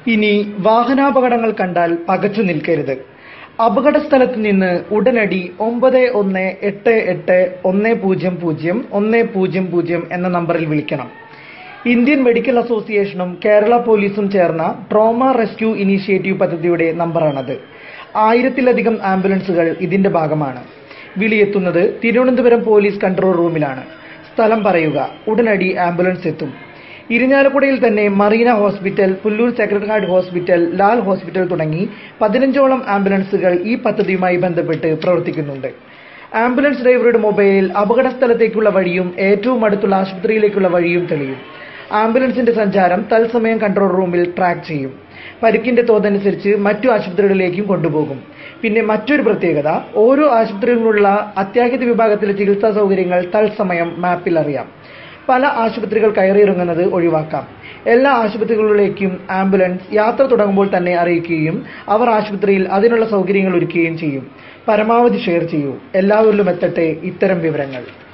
ഇനി വാഹനാപകടങ്ങൾ കണ്ടാൽ പകച്ചു നിൽക്കരുത് അപകട സ്ഥലത്ത് നിന്ന് ഉടനടി ഒമ്പത് ഒന്ന് എട്ട് എട്ട് ഒന്ന് പൂജ്യം പൂജ്യം ഒന്ന് പൂജ്യം പൂജ്യം എന്ന നമ്പറിൽ വിളിക്കണം ഇന്ത്യൻ മെഡിക്കൽ അസോസിയേഷനും കേരള പോലീസും ചേർന്ന ട്രോമ റെസ്ക്യൂ ഇനീഷ്യേറ്റീവ് പദ്ധതിയുടെ നമ്പറാണത് ആയിരത്തിലധികം ആംബുലൻസുകൾ ഇതിന്റെ ഭാഗമാണ് വിളിയെത്തുന്നത് തിരുവനന്തപുരം പോലീസ് കൺട്രോൾ റൂമിലാണ് സ്ഥലം പറയുക ഉടനടി ആംബുലൻസ് എത്തും ഇരിഞ്ഞാലക്കുടയിൽ തന്നെ Marina hospital Pulloor secretariat hospital Lal hospital തുടങ്ങി പതിനഞ്ചോളം ആംബുലൻസുകൾ ഈ പദ്ധതിയുമായി ബന്ധപ്പെട്ട് പ്രവർത്തിക്കുന്നുണ്ട് ആംബുലൻസ് ഡ്രൈവറുടെ മൊബൈലിൽ അപകട സ്ഥലത്തേക്കുള്ള വഴിയും ഏറ്റവും അടുത്തുള്ള ആശുപത്രിയിലേക്കുള്ള വഴിയും തെളിയും ആംബുലൻസിന്റെ സഞ്ചാരം തത്സമയം കൺട്രോൾ റൂമിൽ ട്രാക്ക് ചെയ്യും പരിക്കിന്റെ തോതനുസരിച്ച് മറ്റു ആശുപത്രികളിലേക്കും കൊണ്ടുപോകും പിന്നെ മറ്റൊരു പ്രത്യേകത ഓരോ ആശുപത്രികളിലുള്ള അത്യാഹിത വിഭാഗത്തിലെ ചികിത്സാ സൗകര്യങ്ങൾ തത്സമയം മാപ്പിൽ അറിയാം പല ആശുപത്രികൾ കയറിയിറങ്ങുന്നത് ഒഴിവാക്കാം എല്ലാ ആശുപത്രികളിലേക്കും ആംബുലൻസ് യാത്ര തുടങ്ങുമ്പോൾ തന്നെ അറിയിക്കുകയും അവർ ആശുപത്രിയിൽ അതിനുള്ള സൗകര്യങ്ങൾ ഒരുക്കുകയും ചെയ്യും പരമാവധി ഷെയർ ചെയ്യൂ എല്ലാവരിലും എത്തട്ടെ ഇത്തരം വിവരങ്ങൾ